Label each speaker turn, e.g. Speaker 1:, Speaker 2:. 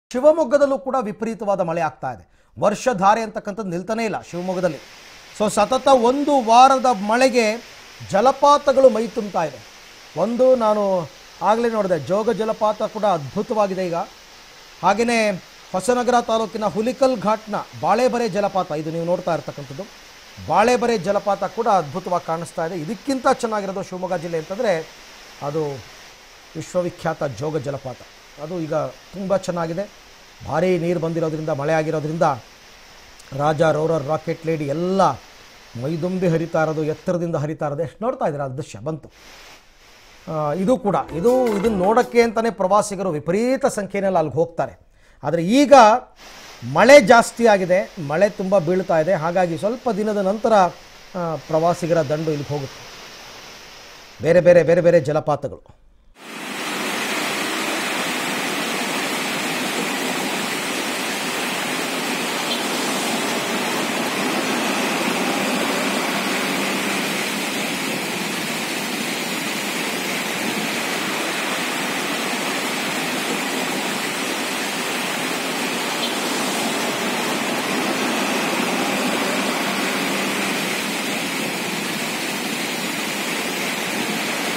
Speaker 1: ಶಿವಮೊಗ್ಗದಲ್ಲೂ ಕೂಡ ವಿಪರೀತವಾದ ಮಳೆ ಆಗ್ತಾ ಇದೆ ವರ್ಷಧಾರೆ ಅಂತಕ್ಕಂಥದ್ದು ನಿಲ್ತಾನೇ ಇಲ್ಲ ಶಿವಮೊಗ್ಗದಲ್ಲಿ ಸೊ ಸತತ ಒಂದು ವಾರದ ಮಳೆಗೆ ಜಲಪಾತಗಳು ಮೈ ತುಂಬ್ತಾ ಇದೆ ಒಂದು ನಾನು ಆಗಲೇ ನೋಡಿದೆ ಜೋಗ ಜಲಪಾತ ಕೂಡ ಅದ್ಭುತವಾಗಿದೆ ಈಗ ಹಾಗೆಯೇ ಹೊಸನಗರ ತಾಲೂಕಿನ ಹುಲಿಕಲ್ ಘಾಟ್ನ ಬಾಳೆಬರೆ ಜಲಪಾತ ಇದು ನೀವು ನೋಡ್ತಾ ಇರ್ತಕ್ಕಂಥದ್ದು ಬಾಳೆಬರೆ ಜಲಪಾತ ಕೂಡ ಅದ್ಭುತವಾಗಿ ಕಾಣಿಸ್ತಾ ಇದೆ ಇದಕ್ಕಿಂತ ಚೆನ್ನಾಗಿರೋದು ಶಿವಮೊಗ್ಗ ಜಿಲ್ಲೆ ಅಂತಂದರೆ ಅದು ವಿಶ್ವವಿಖ್ಯಾತ ಜೋಗ ಜಲಪಾತ ಅದು ಈಗ ತುಂಬ ಚೆನ್ನಾಗಿದೆ ಭಾರೀ ನೀರು ಬಂದಿರೋದ್ರಿಂದ ಮಳೆ ಆಗಿರೋದ್ರಿಂದ ರಾಜ ರೋರರ್ ರಾಕೆಟ್ ಲೇಡಿ ಎಲ್ಲ ಮೈದುಂಬಿ ಹರಿತಾ ಇರೋದು ಎತ್ತರದಿಂದ ಹರಿತಾ ಇರೋದು ಎಷ್ಟು ನೋಡ್ತಾ ಇದ್ದೀರಾ ಆ ದೃಶ್ಯ ಬಂತು ಆ, ಇದು ಕೂಡ ಇದು ಇದನ್ನು ನೋಡೋಕ್ಕೆ ಅಂತಲೇ ಪ್ರವಾಸಿಗರು ವಿಪರೀತ ಸಂಖ್ಯೆಯಲ್ಲಿ ಅಲ್ಲಿಗೆ ಹೋಗ್ತಾರೆ ಆದರೆ ಈಗ ಮಳೆ ಜಾಸ್ತಿ ಆಗಿದೆ ಮಳೆ ತುಂಬ ಬೀಳ್ತಾ ಇದೆ ಹಾಗಾಗಿ ಸ್ವಲ್ಪ ದಿನದ ನಂತರ ಆ, ಪ್ರವಾಸಿಗರ ದಂಡು ಇಲ್ಲಿಗೆ ಹೋಗುತ್ತೆ ಬೇರೆ ಬೇರೆ ಬೇರೆ ಬೇರೆ ಜಲಪಾತಗಳು